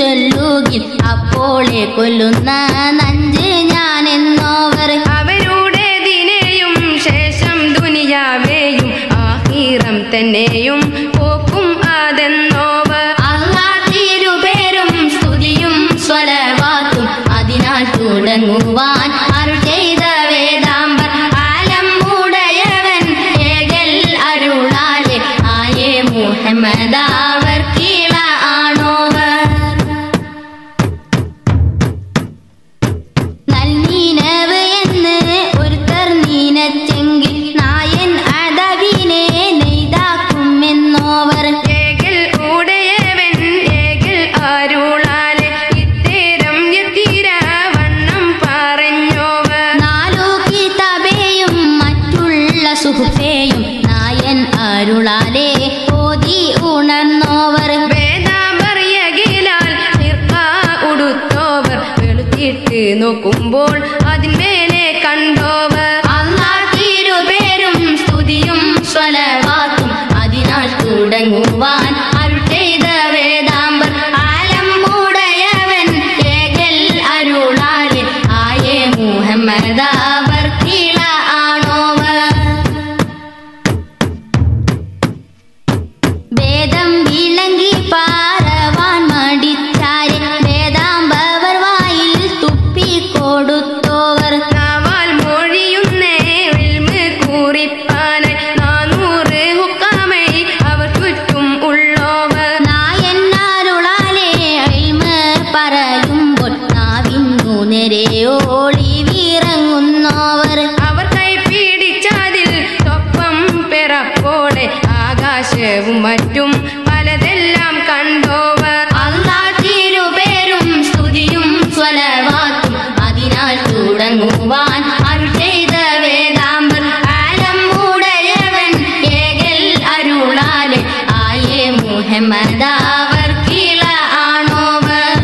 ചൊല്ലുകിൽ അപ്പോളെ കൊല്ലുന്ന നഞ്ച് ഞാൻ എന്നോവർ അവരുടെ ദിനയും ശേഷം ദുനിയാവേയും ആഹീറം തന്നെയും പോക്കും അതെന്നോവർ അള്ളാ തിരുപേരും സ്തുതിയും സ്വലവാത്തും അതിനാൽ തുടങ്ങുവാൻ അരുൾ ചെയ്ത വേദാംബർ ആലം ഉടയവൻ ഏകൽ അരുളാലെ ആയേ മുഹമ്മദാവർ കീഴ ആണോവർ നൽനീനവ് എന്ന് ഒരുത്തർ നീനച്ചെങ്കിൽ നായൻ അതവിനെ നെയ്താക്കുമെന്നോവർ ഏകൽ ഉടയവൻ ഏകൽ അരുളാലെ ഇത്തരം യത്തീര വണ്ണം പറഞ്ഞോവർ നാലു കിതാബേയും മറ്റുള്ള സുഹൃഫേയും നായൻ അരുളാലെ ഓതി ഉണർന്നോവർ വേദാപറിയകിലാൽ നിർക്ക ഉടുത്തോവർ വെളുത്തിട്ട് നോക്കുമ്പോൾ അതിന്മേലെ കണ്ടോവർ അള്ളാ തിരുപേരും സ്തുതിയും സ്വലവാത്തും അതിനാൽ തുടങ്ങുവാൻ അരുൾ ചെയ്ത വേദാംബർ ആലം ഉടയവൻ ഏകൽ അരുളാലെ ആയേ മുഹമ്മദാവർ കീഴ ആണോവർ വേദം വിളങ്ങി പാറവാൻ മടിച്ചാരെ വേദാംബവർ വായിൽ തുപ്പിക്കൊടുത്തോവർ നാവാൽ മൊഴിയുന്നേ ഇൽമ് കൂറിപ്പാനായി നാനൂറ് ഹുക്കാമൈ അവർ ചുറ്റും ഉള്ളോവർ നായന്നാരുളാലെ അയിമ പറയുമ്പോൾ നാവിന്നു നേരെയോളി വീറങ്ങുന്നോവർ അവർ കൈ പിടിച്ചതിൽ തൊപ്പം പിറപ്പോടെ ആകാശവും മറ്റും പലതെല്ലാം കണ്ടോവർ അള്ളാ തിരുപേരും സ്തുതിയും സ്വലവാത്തും അതിനാൽ തുടങ്ങുവാൻ അരുൾ ചെയ്ത വേദാംബർ ആലം ഉടയവൻ ഏകൽ അരുളാലെ ആയേ മുഹമ്മദാവർ കീഴ ആണോവർ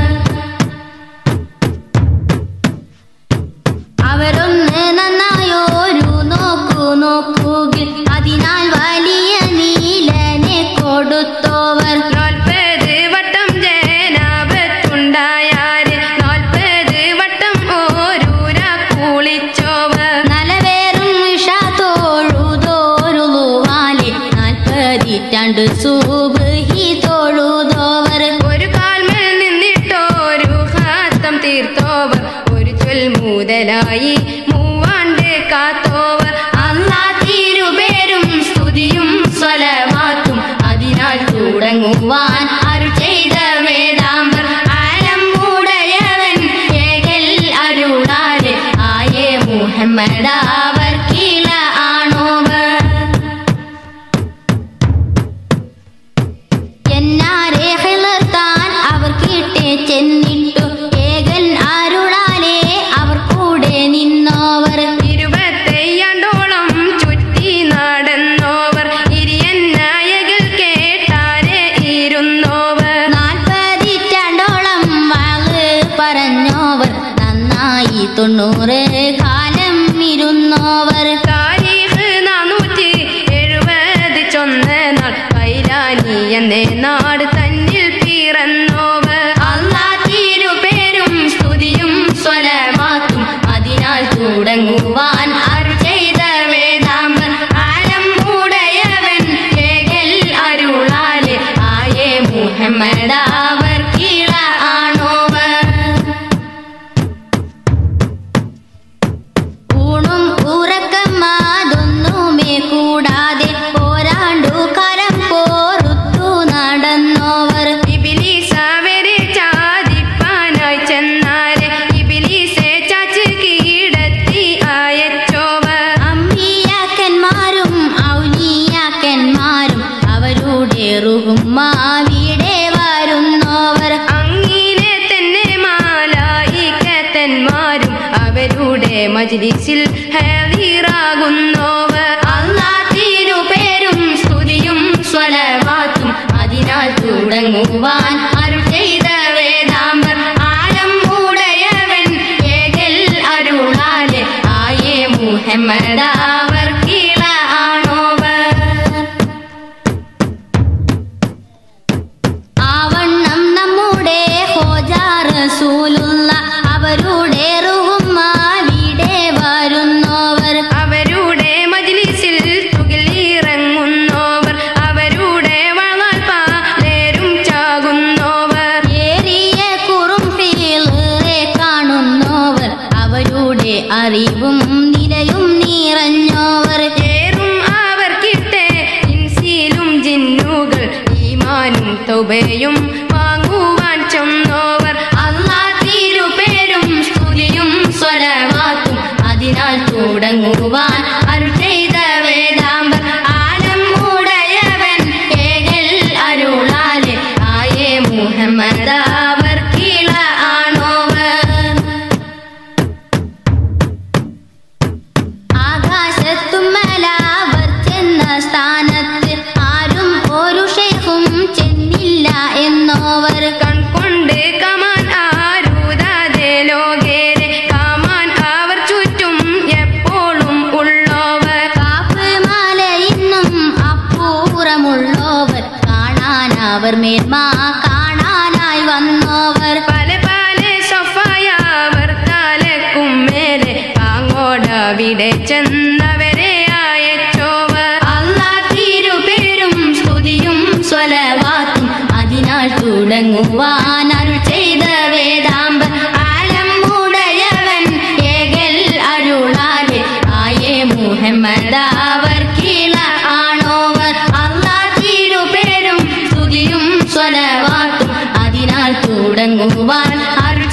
അവരൊന്ന് നന്നായോരു നോക്കു നോക്കുകിൽ അതിനാൽ വലിയ നീലനെ കൊടുത്തോവർ നാൽപ്പത് വട്ടം ജനാപത്തുണ്ടായാര് നാൽപ്പത് വട്ടം ഓരൂര കുളിച്ചോവർ നലവേറും തൊഴുതോരുളുവാലെ നാൽപ്പതിറ്റാണ്ട് സൂബഹി തൊഴുതോവർ ഒരു കാൽമേൽ നിന്നിട്ടോരു ഹാത്തം തീർത്തോവർ ഒരു ചൊൽ മുതലായി മൂവാണ്ട് കാത്തോവർ അള്ളാ തിരുപേരും സ്തുതിയും സ്വലവാത്തും അതിനാൽ തുടങ്ങുവാൻ അരുൾ ചെയ്ത വേദാംബർ ആലം ഉടയവൻ ഏകൽ അരുളാലെ ആയേ മുഹമ്മദാവർ കീഴ ആണോവർ എന്നാരെ ഹിളർത്താൻ അവർ കിട്ടേ ചെന്നിട്ടു ഏകൻ അരുളാലെ അവർ കൂടെ നിന്നോവർ ഇരുപത്തയ്യാണ്ടോളം ചുറ്റി നടന്നോവർ ഇരിയൻ നായകൾ കേട്ടാരെ ഇരുന്നോവർ നാൽപ്പതിറ്റാണ്ടോളം വാള് പറഞ്ഞോവർ നന്നായി തൊണ്ണൂറ് കാലം ഇരുന്നോവർ താരീഖ് നാനൂറ്റി എഴുപത് ചൊന്ന നാൾ കൈലാനി എന്നേ നാട് തന്നിൽ പിറന്നോവർ അള്ളാ തിരുപേരും സ്തുതിയും സ്വലമാത്തും അതിനാൽ തുടങ്ങുവാൻ അരുൾ ചെയ്ത വേദാംബർ ആലം ഉടയവൻ ഏകൽ അരുളാലെ ആയേ മുഹമ്മദാവർ കീഴ ആണോവർ ഊണും ഉറക്കം അതൊന്നുമേ കൂടാതെ പോരാണ്ടു കരം പോറുത്തു നടന്നോവർ ഇബിലീസ് അവരെ ചാദിപ്പാനായി ചെന്നാല് ഇബിലീസെ ചാച്ച് കീഴടത്തി അയച്ചോവർ അമ്മിയാക്കന്മാരും ഔലിയാക്കന്മാരും അവരുടെ റുഹുമാവിടെ വരുന്നോവർ അങ്ങനെ തന്നെ മാലായിക്കത്തന്മാരും അവരുടെ മജ്ലിസിൽ ഹാദിറാകുന്നോവർ അള്ളാ തിരുപേരും സ്തുതിയും സ്വലവാത്തും അതിനാൽ തുടങ്ങുവാൻ അരുൾ ചെയ്ത വേദാംബർ ആലം ഉടയവൻ ഏകൽ അരുളാലെ ആയേ മുഹമ്മദാവർ കീഴ ആണോവർ ആവണ്ണം നമ്മുടെ ഹോജ രൂപയും വാങ്ങുവാൻ ചെന്നോവർ അല്ലാ തിരുപേരും സ്തുതിയും സ്വലവാത്തും അതിനാൽ തുടങ്ങുവാൻ അരുൾ ചെയ്ത വേദാംബർ ആലം ഉടയവൻ ഏകൽ അരുളാലെ ആയേ മുഹമ്മദ് അവർ കീഴ ആണോവർ ആകാശത്തും മലാവർ ചെന്ന സ്ഥാനത്ത് ആരും ഒരു ഷെയ്ഖും ചെന്നില്ല എന്നോവർ കൺകൊണ്ട് കമാൻ ആരൂതാതെ ലോകേരെ കാമാൻ അവർ ചുറ്റും എപ്പോഴും ഉള്ളോവർ കാപ്പ് മലയിന്നും അപ്പൂറമുള്ളോവർ കാണാൻ അവർ മേന്മ കാണാനായി വന്നോവർ പല പല സഫായവർ തലക്കും മേലെ അങ്ങോടവിടെ ചെന്നവരെ അയച്ചോവർ അല്ലാ തിരുപേരും സ്തുതിയും സ്വലവാത്തും അതിനാൽ തുടങ്ങുവാൻ അരുൾ ചെയ്ത വേദാംബർ ആലം ഉടയവൻ ഏകൽ അരുളാലെ ആയേ മുഹമ്മദ് അവർ കീഴ ആണോവർ അല്ലാ തിരുപേരും സ്തുതിയും സ്വലവാത്തും അതിനാൽ തുടങ്ങുവാൻ അരുൾ